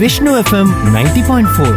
Vishnu FM ninety point four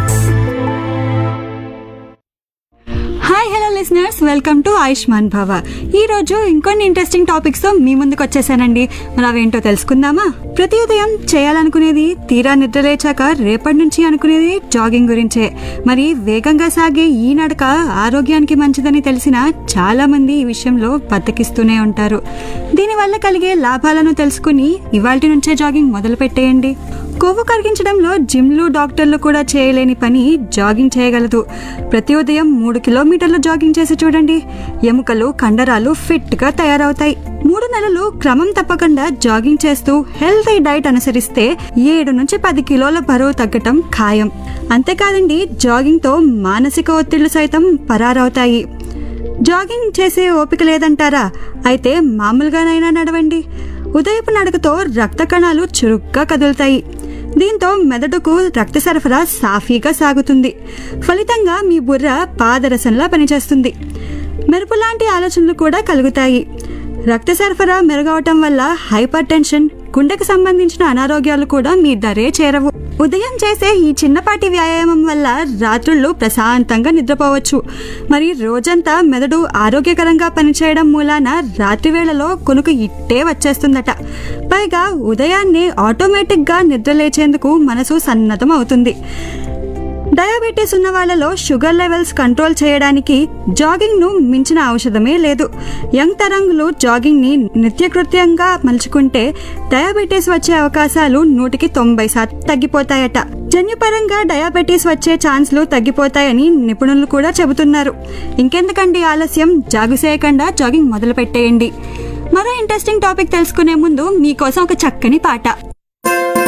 hi hello listeners welcome to Ayushman Bhava ఈ రోజు ఇంకొన్ని ఇంట్రెస్టింగ్ టాపిక్స్ తో మీ ముందుకు వచ్చేసానండి మరి అవేంటో తెలుసుకుందామా ప్రతి ఉదయం చేయాలనుకునేది తీరా నిద్ర లేచాక రేపటి నుంచి అనుకునేది జాగింగ్ గురించే మరి వేగంగా సాగే ఈ నడక ఆరోగ్యానికి మంచిదని తెలిసిన చాలా మంది ఈ విషయంలో బద్దకిస్తూనే ఉంటారు దీనివల్ల కలిగే లాభాలను తెలుసుకుని ఇవాల్టి నుంచే జాగింగ్ మొదలు పెట్టేయండి కొవ్వు కరిగించడంలో జిమ్లు డాక్టర్లు కూడా చేయలేని పని జాగింగ్ చేయగలదు ప్రతి ఉదయం మూడు కిలోమీటర్లు జాగింగ్ చేసి చూడండి ఎముకలు కండరాలు ఫిట్ గా తయారవుతాయి మూడు నెలలు క్రమం తప్పకుండా జాగింగ్ చేస్తూ హెల్తీ డైట్ అనుసరిస్తే ఏడు నుంచి పది కిలోల బరువు తగ్గటం ఖాయం అంతేకాదండి జాగింగ్ తో మానసిక ఒత్తిళ్లు సైతం పరారవుతాయి జాగింగ్ చేసే ఓపిక లేదంటారా అయితే మామూలుగానైనా నడవండి ఉదయపు నడకతో రక్త కణాలు చురుగ్గా కదులుతాయి దీంతో మెదడుకు రక్త సరఫరా సాఫీగా సాగుతుంది ఫలితంగా మీ బుర్ర పాదరసంలా పనిచేస్తుంది మెరుపు లాంటి ఆలోచనలు కూడా కలుగుతాయి రక్త సరఫరా మెరుగవటం వల్ల హైపర్ టెన్షన్ గుండెకు సంబంధించిన అనారోగ్యాలు కూడా మీ దరే చేరవు ఉదయం చేసే ఈ చిన్నపాటి వ్యాయామం వల్ల రాత్రుళ్ళు ప్రశాంతంగా నిద్రపోవచ్చు మరి రోజంతా మెదడు ఆరోగ్యకరంగా పనిచేయడం మూలాన రాత్రి వేళలో కొనుకు ఇట్టే వచ్చేస్తుందట పైగా ఉదయాన్నే ఆటోమేటిక్గా నిద్ర లేచేందుకు మనసు సన్నద్ధం అవుతుంది డయాబెటీస్ ఉన్న వాళ్ళలో షుగర్ లెవెల్స్ కంట్రోల్ చేయడానికి జాగింగ్ ను మించిన ఔషధమే లేదు యంగ్ తరంగులు జాగింగ్ ని నిత్యకృత్యంగా మలుచుకుంటే డయాబెటీస్ వచ్చే అవకాశాలు నూటికి తొంభై శాతం తగ్గిపోతాయట జన్యుపరంగా డయాబెటీస్ వచ్చే ఛాన్స్లు తగ్గిపోతాయని నిపుణులు కూడా చెబుతున్నారు ఇంకెందుకండి ఆలస్యం జాగు చేయకుండా జాగింగ్ మొదలు పెట్టేయండి మరో ఇంట్రెస్టింగ్ టాపిక్ తెలుసుకునే ముందు మీకోసం ఒక చక్కని పాట